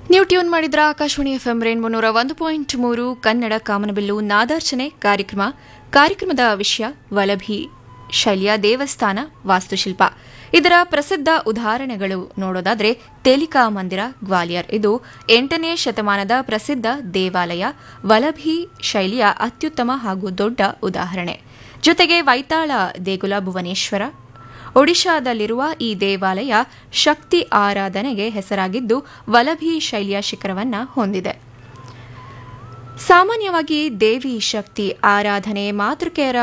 ನೀವು ಟ್ಯೂನ್ ಮಾಡಿದ್ರ Akashvani F M rainbow ನೂರ ಒಂದು ಪಾಯಿಂಟ್ ಮೂರು ಕನ್ನಡ ಕಾಮನಬಿಲ್ಲು ನಾದಾರ್ಚನೆ ಕಾರ್ಯಕ್ರಮ ಕಾರ್ಯಕ್ರಮದ ವಿಷಯ ವಲಭಿ ಶೈಲಿಯ ದೇವಸ್ಥಾನ ವಾಸ್ತುಶಿಲ್ಪ ಇದರ ಪ್ರಸಿದ್ಧ ಉದಾಹರಣೆಗಳು ನೋಡೋದಾದ್ರೆ ತೇಲಿಕಾ ಮಂದಿರ ಗ್ವಾಲಿಯರ್ ಇದು ಎಂಟನೇ ಶತಮಾನದ ಪ್ರಸಿದ್ಧ ದೇವಾಲಯ ವಲಭಿ ಶೈಲಿಯ ಅತ್ಯುತ್ತಮ ಹಾಗೂ ದೊಡ್ಡ ಉದಾಹರಣೆ ಜೊತೆಗೆ ವೈತಾಳ ದೇಗುಲ ಭುವನೇಶ್ವರ ಒಡಿಶಾದಲ್ಲಿರುವ ಈ ದೇವಾಲಯ ಶಕ್ತಿ ಆರಾಧನೆಗೆ ಹೆಸರಾಗಿದ್ದು ವಲಭಿ ಶೈಲಿಯ ಶಿಖರವನ್ನ ಹೊಂದಿದೆ ಸಾಮಾನ್ಯವಾಗಿ ದೇವಿ ಶಕ್ತಿ ಆರಾಧನೆ ಮಾತೃಕೆಯರ